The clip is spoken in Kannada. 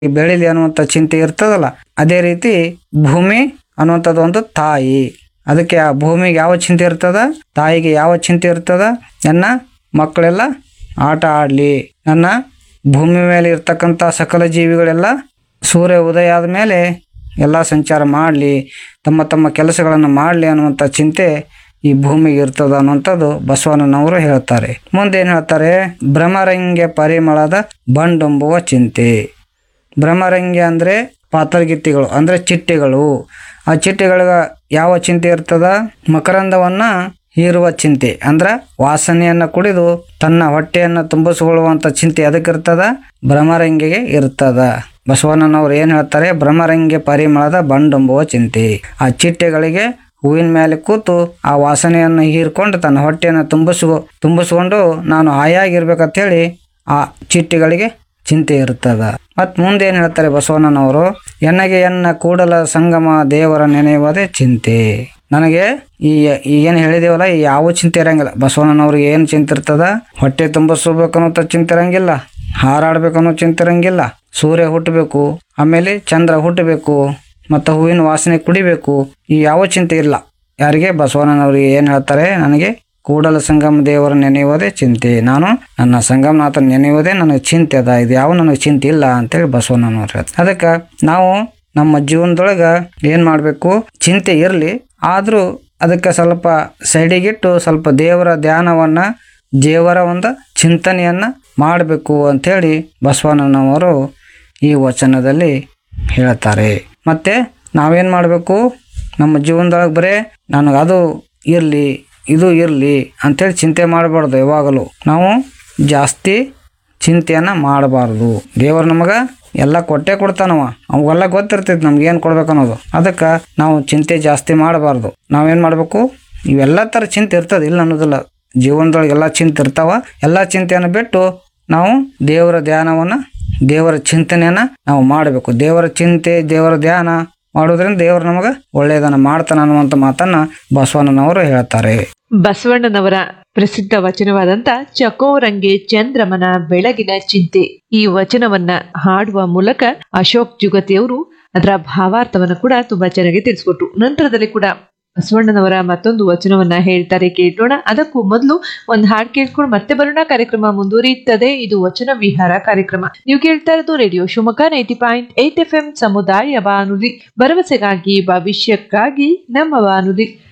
ಬೆಳಿಲಿ ಅನ್ನುವಂಥ ಚಿಂತೆ ಇರ್ತದಲ್ಲ ಅದೇ ರೀತಿ ಭೂಮಿ ಅನ್ನುವಂಥದ್ದು ಒಂದು ತಾಯಿ ಅದಕ್ಕೆ ಆ ಭೂಮಿಗೆ ಯಾವ ಚಿಂತೆ ಇರ್ತದ ತಾಯಿಗೆ ಯಾವ ಚಿಂತೆ ಇರ್ತದ ನನ್ನ ಮಕ್ಕಳೆಲ್ಲ ಆಟ ಆಡಲಿ ನನ್ನ ಭೂಮಿ ಮೇಲೆ ಇರ್ತಕ್ಕಂಥ ಸಕಲ ಜೀವಿಗಳೆಲ್ಲ ಸೂರ್ಯ ಉದಯ ಆದಮೇಲೆ ಎಲ್ಲ ಸಂಚಾರ ಮಾಡಲಿ ತಮ್ಮ ತಮ್ಮ ಕೆಲಸಗಳನ್ನು ಮಾಡಲಿ ಅನ್ನುವಂಥ ಚಿಂತೆ ಈ ಭೂಮಿಗೆ ಇರ್ತದ ಅನ್ನುವಂಥದ್ದು ಬಸವಣ್ಣನವರು ಹೇಳ್ತಾರೆ ಮುಂದೇನು ಹೇಳ್ತಾರೆ ಭ್ರಮರಂಗ್ಯ ಪರಿಮಳದ ಬಂಡೊಂಬುವ ಚಿಂತೆ ಭ್ರಮರಂಗ್ಯ ಅಂದರೆ ಪಾತರಗಿತ್ತಿಗಳು ಅಂದರೆ ಚಿಟ್ಟೆಗಳು ಆ ಚಿಟ್ಟೆಗಳಿಗೆ ಯಾವ ಚಿಂತೆ ಇರ್ತದ ಮಕರಂದವನ್ನು ಹೀರುವ ಚಿಂತೆ ಅಂದ್ರೆ ವಾಸನೆಯನ್ನು ಕುಡಿದು ತನ್ನ ಹೊಟ್ಟೆಯನ್ನು ತುಂಬಿಸಿಕೊಳ್ಳುವಂಥ ಚಿಂತೆ ಅದಕ್ಕಿರ್ತದ ಭ್ರಮರಂಗಿಗೆ ಇರ್ತದ ಬಸವಣ್ಣನವ್ರು ಏನು ಹೇಳ್ತಾರೆ ಭ್ರಮರಂಗ್ಯ ಪರಿಮಳದ ಬಂಡೊಂಬುವ ಚಿಂತೆ ಆ ಚಿಟ್ಟೆಗಳಿಗೆ ಹೂವಿನ ಮೇಲೆ ಕೂತು ಆ ವಾಸನೆಯನ್ನು ಹೀರ್ಕೊಂಡು ತನ್ನ ಹೊಟ್ಟೆಯನ್ನು ತುಂಬಿಸ್ಕೊ ತುಂಬಿಸ್ಕೊಂಡು ನಾನು ಹಾಯಾಗಿರ್ಬೇಕಂತ ಹೇಳಿ ಆ ಚಿಟ್ಟೆಗಳಿಗೆ ಚಿಂತೆ ಇರ್ತದ ಮತ್ತು ಮುಂದೆ ಏನು ಹೇಳ್ತಾರೆ ಬಸವಣ್ಣನವರು ಎನ್ನಗೆ ಎನ್ನ ಕೂಡಲ ಸಂಗಮ ದೇವರ ನೆನೆಯುವುದೇ ಚಿಂತೆ ನನಗೆ ಈ ಏನು ಹೇಳಿದೇವಲ್ಲ ಈ ಯಾವ ಚಿಂತೆ ಇರಂಗಿಲ್ಲ ಬಸವಣ್ಣನವ್ರಿಗೆ ಏನು ಚಿಂತೆ ಇರ್ತದ ಹೊಟ್ಟೆ ತುಂಬಿಸ್ಬೇಕು ಅನ್ನೋ ಚಿಂತೆ ಇರಂಗಿಲ್ಲ ಹಾರಾಡ್ಬೇಕು ಅನ್ನೋ ಚಿಂತೆ ಇರಂಗಿಲ್ಲ ಸೂರ್ಯ ಹುಟ್ಟಬೇಕು ಆಮೇಲೆ ಚಂದ್ರ ಹುಟ್ಟಬೇಕು ಮತ್ತು ಹೂವಿನ ವಾಸನೆ ಕುಡಿಬೇಕು ಈ ಯಾವ ಚಿಂತೆ ಇಲ್ಲ ಯಾರಿಗೆ ಬಸವಣ್ಣನವರಿಗೆ ಏನು ಹೇಳ್ತಾರೆ ನನಗೆ ಕೂಡಲ ಸಂಗಮ ದೇವರ ನೆನೆಯುವುದೇ ಚಿಂತೆ ನಾನು ನನ್ನ ಸಂಗಮನಾಥನ ನೆನೆಯುವುದೇ ನನಗೆ ಚಿಂತೆ ಅದ ಇದು ಯಾವ ನನಗೆ ಚಿಂತೆ ಇಲ್ಲ ಅಂತೇಳಿ ಬಸವಣ್ಣನವ್ರು ಹೇಳ್ತಾರೆ ಅದಕ್ಕೆ ನಾವು ನಮ್ಮ ಜೀವನದೊಳಗೆ ಏನು ಮಾಡಬೇಕು ಚಿಂತೆ ಇರಲಿ ಆದರೂ ಅದಕ್ಕೆ ಸ್ವಲ್ಪ ಸೈಡಿಗಿಟ್ಟು ಸ್ವಲ್ಪ ದೇವರ ಧ್ಯಾನವನ್ನು ದೇವರ ಒಂದು ಚಿಂತನೆಯನ್ನು ಮಾಡಬೇಕು ಅಂಥೇಳಿ ಬಸವಣ್ಣನವರು ಈ ವಚನದಲ್ಲಿ ಹೇಳ್ತಾರೆ ಮತ್ತು ನಾವೇನು ಮಾಡಬೇಕು ನಮ್ಮ ಜೀವನದೊಳಗೆ ಬರೇ ನನಗೆ ಅದು ಇರಲಿ ಇದು ಇರಲಿ ಅಂಥೇಳಿ ಚಿಂತೆ ಮಾಡಬಾರ್ದು ಯಾವಾಗಲೂ ನಾವು ಜಾಸ್ತಿ ಚಿಂತೆಯನ್ನು ಮಾಡಬಾರ್ದು ದೇವರು ನಮಗೆ ಎಲ್ಲ ಕೊಟ್ಟೆ ಕೊಡ್ತಾನವ ಅವೆಲ್ಲ ಗೊತ್ತಿರ್ತೈತಿ ನಮ್ಗೆ ಏನು ಕೊಡ್ಬೇಕು ಅನ್ನೋದು ಅದಕ್ಕೆ ನಾವು ಚಿಂತೆ ಜಾಸ್ತಿ ಮಾಡಬಾರ್ದು ನಾವೇನು ಮಾಡಬೇಕು ಇವೆಲ್ಲ ಥರ ಚಿಂತೆ ಇರ್ತದೆ ಇಲ್ಲ ಅನ್ನೋದಿಲ್ಲ ಜೀವನದೊಳಗೆ ಎಲ್ಲ ಚಿಂತೆ ಇರ್ತಾವ ಎಲ್ಲ ಚಿಂತೆಯನ್ನು ಬಿಟ್ಟು ನಾವು ದೇವರ ಧ್ಯಾನವನ್ನು ದೇವರ ಚಿಂತನೆಯನ್ನು ನಾವು ಮಾಡಬೇಕು ದೇವರ ಚಿಂತೆ ದೇವರ ಧ್ಯಾನ ಮಾಡೋದ್ರಿಂದ ದೇವರು ನಮಗೆ ಒಳ್ಳೆಯದನ್ನು ಮಾಡ್ತಾನೆ ಅನ್ನುವಂಥ ಮಾತನ್ನ ಬಸವಣ್ಣನವರು ಹೇಳ್ತಾರೆ ಬಸವಣ್ಣನವರ ಪ್ರಸಿದ್ಧ ವಚನವಾದಂತ ಚಕೋರಂಗೆ ಚಂದ್ರಮನ ಬೆಳಗಿನ ಚಿಂತೆ ಈ ವಚನವನ್ನ ಹಾಡುವ ಮೂಲಕ ಅಶೋಕ್ ಜುಗತಿಯವರು ಅದರ ಭಾವಾರ್ಥವನ್ನು ಕೂಡ ತುಂಬಾ ಚೆನ್ನಾಗಿ ತಿಳಿಸ್ಕೊಟ್ರು ನಂತರದಲ್ಲಿ ಕೂಡ ಬಸವಣ್ಣನವರ ಮತ್ತೊಂದು ವಚನವನ್ನ ಹೇಳ್ತಾರೆ ಕೇಳೋಣ ಅದಕ್ಕೂ ಮೊದಲು ಒಂದು ಹಾಡು ಕೇಳ್ಕೊಂಡು ಮತ್ತೆ ಬರೋಣ ಕಾರ್ಯಕ್ರಮ ಮುಂದುವರಿಯುತ್ತದೆ ಇದು ವಚನ ವಿಹಾರ ಕಾರ್ಯಕ್ರಮ ನೀವು ಕೇಳ್ತಾ ಇರೋದು radio Shivamogga ninety point eight F M ಸಮುದಾಯ ಬಾನುಲಿ ಭರವಸೆಗಾಗಿ ಭವಿಷ್ಯಕ್ಕಾಗಿ ನಮ್ಮ ಬಾನುಲಿ